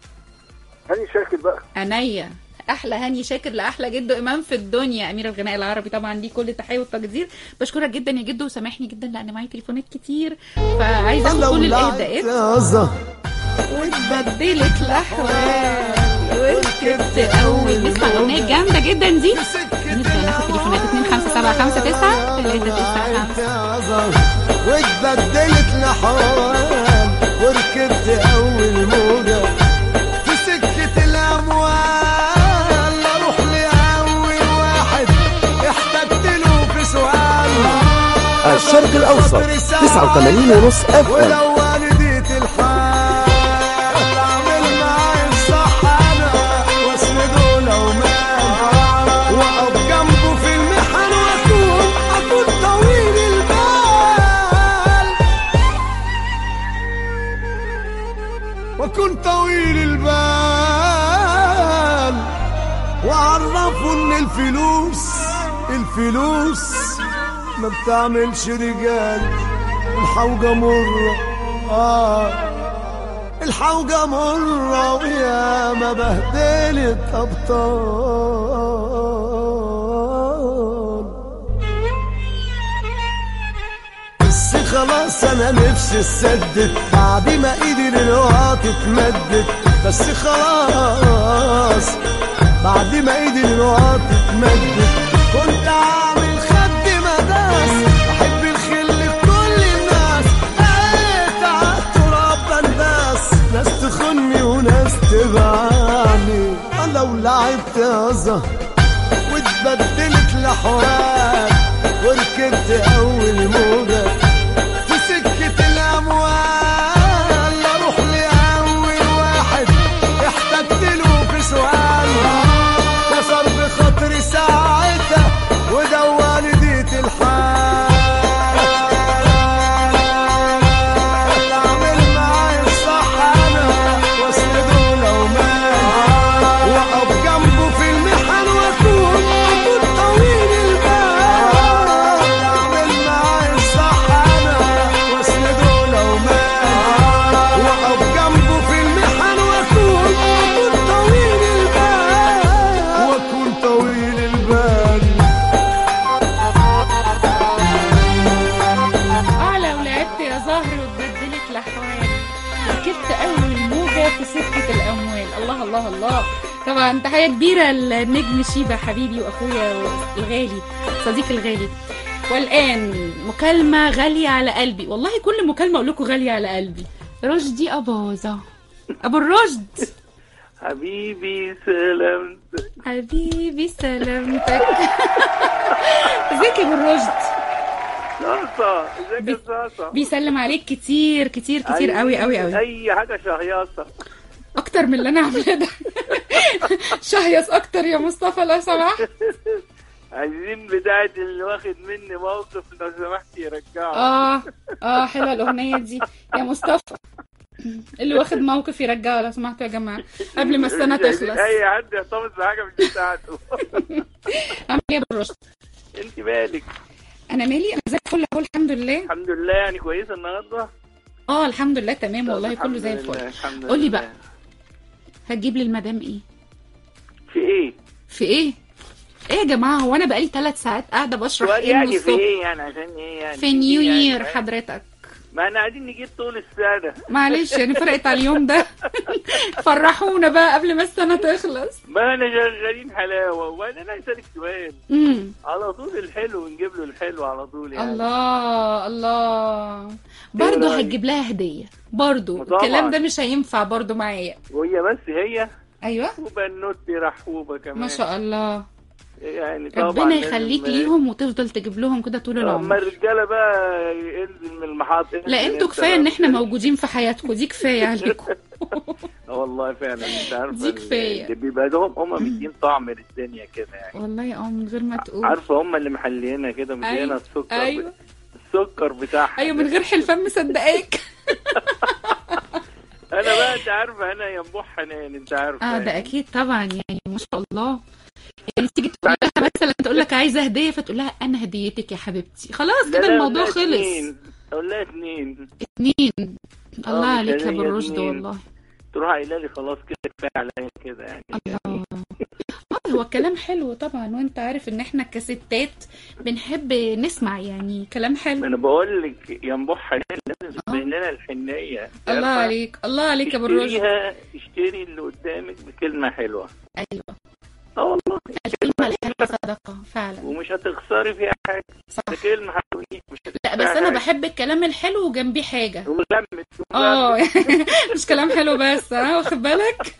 هاني شاكر بقى عينيا احلى هاني شاكر لاحلى جدو امام في الدنيا امير الغناء العربي طبعا ليه كل التحيه والتقدير بشكرك جدا يا جدو وسامحني جدا لان معايا تليفونات كتير فعايزه اخد كل الاهداءات واتبدلت الاحوال وركبت اول نسمع الاغنيه الجامده جدا دي نبدا ناخد تليفونات 2 5 7 5 9 3 9 5 واتبدلت الاحوال وركبت اول موجه في سكه الاموال اروح لاول واحد احتجت له في سؤال الشرق الأوسط 89 ونص اف ام ولو والديت الحال اعمل معاه الصح انا واسنده لو مات واقف جنبه في المحن واكون اكون طويل البال واكون طويل البال وعرفوا ان الفلوس الفلوس ما بتعملش رجال الحوجة مرة آه الحوجة مرة ويا ما بهدلت أبطال بس خلاص أنا نفسي اتسدد بعد ما إيدي للوقت اتمدت بس خلاص بعد ما ايدي الوقت اتمدت كنت عامل خد مداس بحب الخل في كل الناس لقيت على التراب بنداس ناس تخني وناس تبعني لو لعبت ازهر واتبدلت الاحوال وركبت اول موجه في سكه الاموال اروح لاول واحد احتجت له في سؤال كسر بخاطري ساعتها ودواني ديت الحال اعمل معايا الصح انا واسنده لو مات واقف جنبه طبعا تحيه كبيره للنجم شيبه حبيبي واخويا الغالي صديقي الغالي والان مكالمه غاليه على قلبي والله كل مكالمه اقول لكم غاليه على قلبي رشدي اباظه ابو الرشد حبيبي سلامتك حبيبي سلامتك ازيك يا ابو الرشد صاصة ازيك يا صاصة بيسلم عليك كتير كتير كتير أي- قوي قوي قوي اي حاجة شهيصة اكتر من اللي انا عاملاه ده شهيص اكتر يا مصطفى لو سمحت عايزين بتاعة اللي واخد مني موقف لو سمحت يرجعه اه اه حلوه الاغنيه دي يا مصطفى اللي واخد موقف يرجعه لو سمحتوا يا جماعه قبل ما السنه مش عايزين تخلص اي حد يحتفظ بحاجة مش بتاعته عامل ايه يا ابو الرشد انت مالك انا مالي انا زي الفل اهو الحمد لله الحمد لله يعني كويسة النهاردة اه الحمد لله تمام والله الحمد كله زي لله، الفل الحمد قولي لله. بقى هتجيب للمدام ايه في ايه؟ في ايه ايه يا جماعه هو انا بقالي ثلاث ساعات قاعده بشرح سؤال ايه من يعني في الصبح ايه يعني عشان ايه يعني في نيو يعني يير حضرتك ما احنا قاعدين نجيب طول السنة معلش يعني فرقت على اليوم ده فرحونا بقى قبل ما السنه تخلص ما احنا شغالين حلاوة وبعدين هسألك سؤال امم على طول الحلو نجيب له الحلو على طول يعني الله الله برضه رأيك؟ هتجيب لها هديه برضه طبعاً. الكلام ده مش هينفع برضه معايا وهي بس هي ايوه وبنوتي رحوبة كمان ما شاء الله يعني طبعا ربنا لازم- يخليك ليهم وتفضل تجيب لهم كده طول اما العمر الرجاله بقى ينزل من المحاط لا انتوا كفايه ان احنا موجودين في حياتكم دي كفايه عليكم اه والله فعلا انت عارفه دي كفاية. اللي بيبقى لهم هم مدين طعم للدنيا كده يعني والله اه من غير ما تقول عارفه هم اللي محلينا كده مدينا أيوة، السكر أيوة. السكر بتاعها ايوه من غير حلفان مصدقاك انا بقى انت عارفه انا ينبوع حنان انت عارفه اه ده يعني. اكيد طبعا يعني ما شاء الله يعني تيجي تقول لها مثلا تقول لك عايزه هديه فتقول لها انا هديتك يا حبيبتي خلاص لا، كده لا، الموضوع لا، خلص اتنين. اقول لها اتنين اتنين آه، الله مش عليك يا هي بالرشد اتنين. والله تروح قايله لي خلاص كده كفايه عليا كده يعني الله آه، هو الكلام حلو طبعا وانت عارف ان احنا كستات بنحب نسمع يعني كلام حلو انا بقول لك ينبوع حنان لازم تبين لنا الحنيه الله عارفة؟ عليك الله عليك يا بالرشد اشتريها اشتري اللي قدامك بكلمة حلوة ايوه اه والله الكلمه الحلوه صدقه فعلا ومش هتخسري فيها حاجة صح ده كلمة حلوة مش لا بس انا بحب الكلام الحلو وجنبيه حاجه ومغمس اه مش كلام حلو بس ها واخد بالك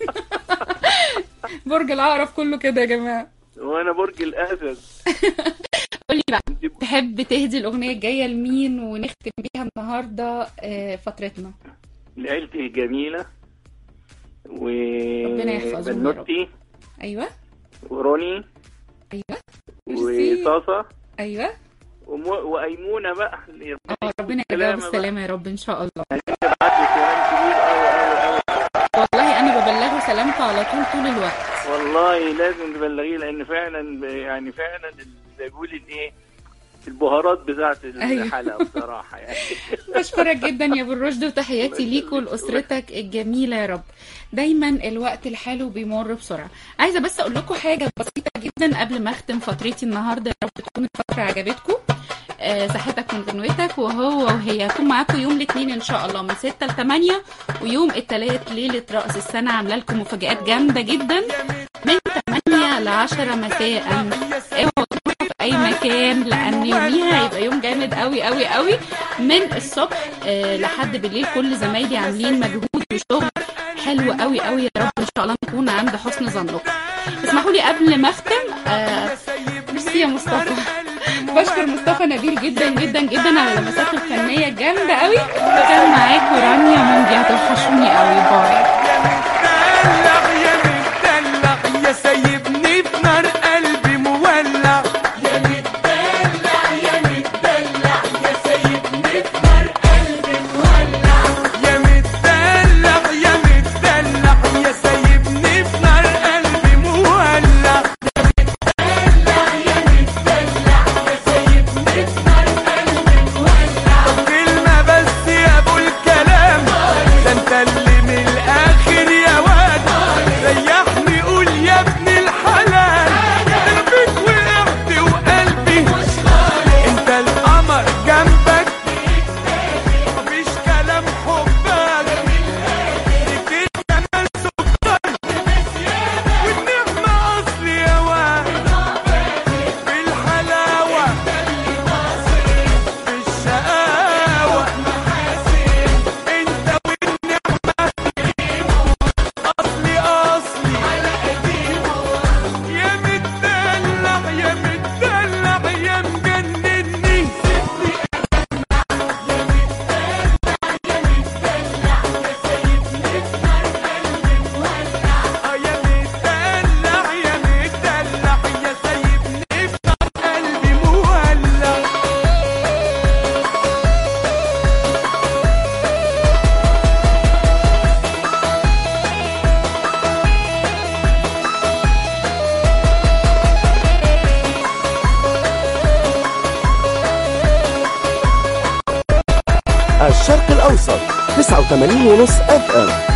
برج العقرب كله كده يا جماعه وانا برج الاسد قولي بقى تحب تهدي الاغنيه الجايه لمين ونختم بيها النهارده آه، فترتنا لعيلتي الجميلة و ربنا يحفظهم يا رب. بنوتي ايوه وروني ايوه ميرسي. وصاصة ايوه ومو... وايمونة بقى اللي اه ربنا يرجعها بالسلامه يا رب ان شاء الله ابعت لي كلام كبير قوي قوي قوي والله انا ببلغه سلامته على طول طول الوقت والله لازم تبلغيه لان فعلا ب- يعني فعلا ال- بقول الايه البهارات بتاعت أيوة. الحلقه بصراحه يعني بشكرك جدا يا ابو الرشد وتحياتي ليك ولاسرتك الجميله يا رب دايما الوقت الحلو بيمر بسرعه عايزه بس اقول لكم حاجه بسيطه جدا قبل ما اختم فترتي النهارده يا رب تكون الفتره عجبتكم آه، صحتك من غنوتك وهو وهي هكون معاكم يوم الاثنين ان شاء الله من 6 ل 8 ويوم الثلاث ليله راس السنه عامله لكم مفاجات جامده جدا من 8 ل 10 مساء اوعوا تروحوا في اي مكان لان يوميها هيبقى يوم جامد قوي قوي قوي من الصبح آه، لحد بالليل كل زمايلي عاملين مجهود وشغل حلو قوي قوي يا رب ان شاء الله نكون عند حسن ظنكم اسمحوا لي قبل ما اختم آه، ميرسي يا مصطفى بشكر مصطفى نبيل جدا جدا جدا على لمساته الفنيه الجامده قوي وكان معاكم رانيا مونجي هتوحشوني قوي باي يا سايبني في نار قلبي مولع يا متدلع يا متدلع يا سايبني في نار قلبي مولع يا متدلع يا متدلع يا سايبني في نار قلبي مولع يا متدلع يا متدلع يا سايبني في نار قلبي مولع كلمة بس يا ابو الكلام ده انت اللي من الاخر يا واد 89 ونص اف ام